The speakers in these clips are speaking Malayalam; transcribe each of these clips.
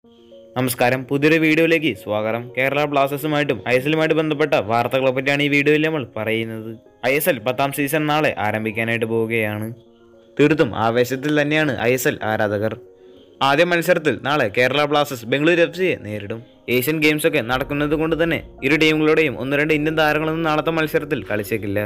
നമസ്കാരം പുതിയൊരു വീഡിയോയിലേക്ക് സ്വാഗതം കേരള ബ്ലാസ്റ്റേഴ്സുമായിട്ടും ഐ എസ് എല്ലുമായിട്ട് ബന്ധപ്പെട്ട വാർത്തകളെ പറ്റിയാണ് ഈ വീഡിയോയിൽ നമ്മൾ പറയുന്നത് ഐ എസ് എൽ പത്താം സീസൺ നാളെ ആരംഭിക്കാനായിട്ട് പോവുകയാണ് തീർത്തും ആവേശത്തിൽ തന്നെയാണ് ഐ എസ് എൽ ആരാധകർ ആദ്യ മത്സരത്തിൽ നാളെ കേരള ബ്ലാസ്റ്റേഴ്സ് ബംഗളൂരു എഫ് സിയെ നേരിടും ഏഷ്യൻ ഗെയിംസ് ഒക്കെ നടക്കുന്നത് കൊണ്ട് തന്നെ ഇരു ടീമുകളുടെയും ഒന്ന് രണ്ട് ഇന്ത്യൻ താരങ്ങളൊന്നും നാളത്തെ മത്സരത്തിൽ കളിച്ചേക്കില്ല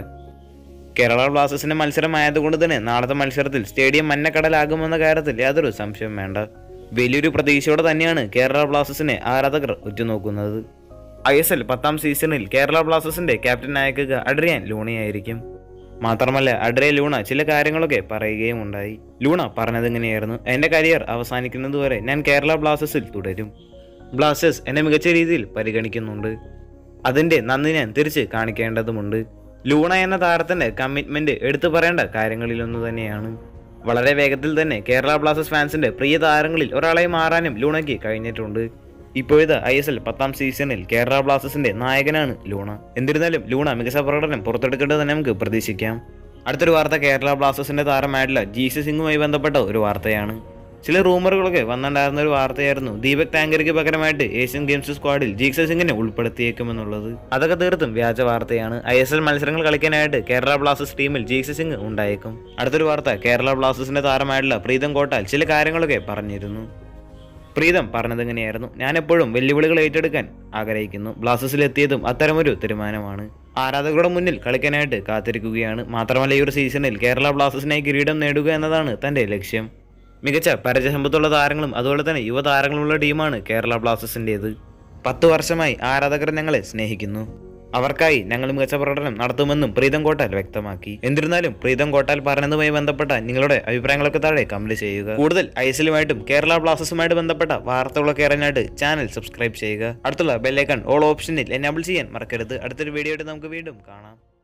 കേരള ബ്ലാസ്റ്റേഴ്സിന്റെ മത്സരമായതുകൊണ്ട് തന്നെ നാളത്തെ മത്സരത്തിൽ സ്റ്റേഡിയം മഞ്ഞക്കടലാകുമെന്ന കാര്യത്തിൽ യാതൊരു സംശയവും വേണ്ട വലിയൊരു പ്രതീക്ഷയോടെ തന്നെയാണ് കേരള ബ്ലാസ്റ്റേഴ്സിനെ ആരാധകർ ഉറ്റുനോക്കുന്നത് ഐ എസ് എൽ പത്താം സീസണിൽ കേരള ബ്ലാസ്റ്റേഴ്സിന്റെ ക്യാപ്റ്റൻ ആയേക്കുക അഡ്രിയാൻ ലൂണയായിരിക്കും മാത്രമല്ല അഡ്രിയ ലൂണ ചില കാര്യങ്ങളൊക്കെ പറയുകയും ഉണ്ടായി ലൂണ പറഞ്ഞതെങ്ങനെയായിരുന്നു എൻ്റെ കരിയർ അവസാനിക്കുന്നതുവരെ ഞാൻ കേരള ബ്ലാസ്റ്റേഴ്സിൽ തുടരും ബ്ലാസ്റ്റേഴ്സ് എന്നെ മികച്ച രീതിയിൽ പരിഗണിക്കുന്നുണ്ട് അതിന്റെ നന്ദി ഞാൻ തിരിച്ച് കാണിക്കേണ്ടതുമുണ്ട് ലൂണ എന്ന താരത്തിന്റെ കമ്മിറ്റ്മെന്റ് എടുത്തു പറയേണ്ട കാര്യങ്ങളിലൊന്നു തന്നെയാണ് വളരെ വേഗത്തിൽ തന്നെ കേരള ബ്ലാസ്റ്റേഴ്സ് ഫാൻസിന്റെ പ്രിയ താരങ്ങളിൽ ഒരാളായി മാറാനും ലൂണയ്ക്ക് കഴിഞ്ഞിട്ടുണ്ട് ഇപ്പോഴത്തെ ഐ എസ് എൽ പത്താം സീസണിൽ കേരള ബ്ലാസ്റ്റേഴ്സിന്റെ നായകനാണ് ലൂണ എന്നിരുന്നാലും ലൂണ മികച്ച പ്രകടനം പുറത്തെടുക്കേണ്ടത് തന്നെ നമുക്ക് പ്രതീക്ഷിക്കാം അടുത്തൊരു വാർത്ത കേരള ബ്ലാസ്റ്റേഴ്സിന്റെ താരമായിട്ടുള്ള ജി സി സിംഗുമായി ബന്ധപ്പെട്ട ഒരു വാർത്തയാണ് ചില റൂമറുകളൊക്കെ വന്നിട്ടുണ്ടായിരുന്ന ഒരു വാർത്തയായിരുന്നു ദീപക് ടാങ്കർക്ക് പകരമായിട്ട് ഏഷ്യൻ ഗെയിംസ് സ്ക്വാഡിൽ ജീക്സ സിംഗിനെ ഉൾപ്പെടുത്തിയേക്കുമെന്നുള്ളത് അതൊക്കെ തീർത്തും വ്യാജ വാർത്തയാണ് ഐ എസ് എൽ മത്സരങ്ങൾ കളിക്കാനായിട്ട് കേരള ബ്ലാസ്റ്റേഴ്സ് ടീമിൽ ജീക്സ സിംഗ് ഉണ്ടായേക്കും അടുത്തൊരു വാർത്ത കേരള ബ്ലാസ്റ്റേഴ്സിന്റെ താരമായിട്ടുള്ള പ്രീതം കോട്ടാൽ ചില കാര്യങ്ങളൊക്കെ പറഞ്ഞിരുന്നു പ്രീതം പറഞ്ഞത് എങ്ങനെയായിരുന്നു ഞാൻ എപ്പോഴും വെല്ലുവിളികൾ ഏറ്റെടുക്കാൻ ആഗ്രഹിക്കുന്നു ബ്ലാസ്റ്റേഴ്സിൽ എത്തിയതും അത്തരമൊരു തീരുമാനമാണ് ആരാധകരുടെ മുന്നിൽ കളിക്കാനായിട്ട് കാത്തിരിക്കുകയാണ് മാത്രമല്ല ഈ ഒരു സീസണിൽ കേരള ബ്ലാസ്റ്റേഴ്സിനായി കിരീടം നേടുക എന്നതാണ് തന്റെ ലക്ഷ്യം മികച്ച പരിചയസമ്പത്തുള്ള താരങ്ങളും അതുപോലെ തന്നെ യുവതാരങ്ങളുള്ള ടീമാണ് കേരള ബ്ലാസ്റ്റേഴ്സിൻ്റേത് പത്ത് വർഷമായി ആരാധകർ ഞങ്ങളെ സ്നേഹിക്കുന്നു അവർക്കായി ഞങ്ങൾ മികച്ച പ്രകടനം നടത്തുമെന്നും പ്രീതം കോട്ടാൽ വ്യക്തമാക്കി എന്നിരുന്നാലും പ്രീതം കോട്ടാൽ പറഞ്ഞതുമായി ബന്ധപ്പെട്ട നിങ്ങളുടെ അഭിപ്രായങ്ങളൊക്കെ താഴെ കമന്റ് ചെയ്യുക കൂടുതൽ ഐസിലുമായിട്ടും കേരള ബ്ലാസ്റ്റേഴ്സുമായിട്ട് ബന്ധപ്പെട്ട വാർത്തകളൊക്കെ അറിയാനായിട്ട് ചാനൽ സബ്സ്ക്രൈബ് ചെയ്യുക അടുത്തുള്ള ബെല്ലൈക്കൺ ഓൾ ഓപ്ഷനിൽ എനാബിൾ ചെയ്യാൻ മറക്കരുത് അടുത്തൊരു വീഡിയോ ആയിട്ട് നമുക്ക് വീണ്ടും കാണാം